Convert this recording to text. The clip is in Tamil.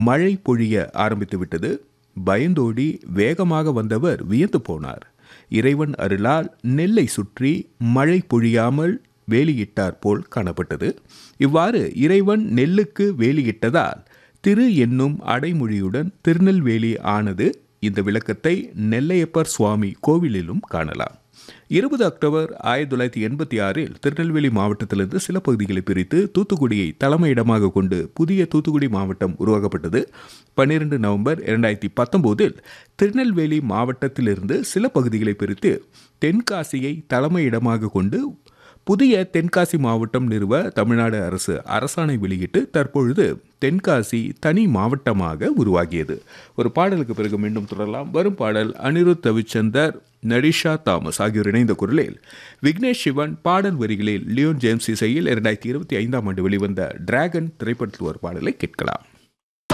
மழை பொழிய ஆரம்பித்துவிட்டது பயந்தோடி வேகமாக வந்தவர் வியந்து போனார் இறைவன் அருளால் நெல்லை சுற்றி மழை பொழியாமல் வேலியிட்டார் போல் காணப்பட்டது இவ்வாறு இறைவன் நெல்லுக்கு வேலியிட்டதால் திரு என்னும் அடைமொழியுடன் திருநெல்வேலி ஆனது இந்த விளக்கத்தை நெல்லையப்பர் சுவாமி கோவிலிலும் காணலாம் இருபது அக்டோபர் ஆயிரத்தி தொள்ளாயிரத்தி எண்பத்தி ஆறில் திருநெல்வேலி மாவட்டத்திலிருந்து சில பகுதிகளை பிரித்து தூத்துக்குடியை தலைமையிடமாக கொண்டு புதிய தூத்துக்குடி மாவட்டம் உருவாக்கப்பட்டது பன்னிரண்டு நவம்பர் இரண்டாயிரத்தி பத்தொம்போதில் திருநெல்வேலி மாவட்டத்திலிருந்து சில பகுதிகளை பிரித்து தென்காசியை தலைமையிடமாக கொண்டு புதிய தென்காசி மாவட்டம் நிறுவ தமிழ்நாடு அரசு அரசாணை வெளியிட்டு தற்பொழுது தென்காசி தனி மாவட்டமாக உருவாகியது ஒரு பாடலுக்கு பிறகு மீண்டும் தொடரலாம் வரும் பாடல் அனிருத் ரவிச்சந்தர் நடிஷா தாமஸ் ஆகியோர் இணைந்த குரலில் விக்னேஷ் சிவன் பாடல் வரிகளில் லியோன் ஜேம்ஸ் இசையில் இரண்டாயிரத்தி இருபத்தி ஐந்தாம் ஆண்டு வெளிவந்த டிராகன் திரைப்படத்தில் ஒரு பாடலை கேட்கலாம்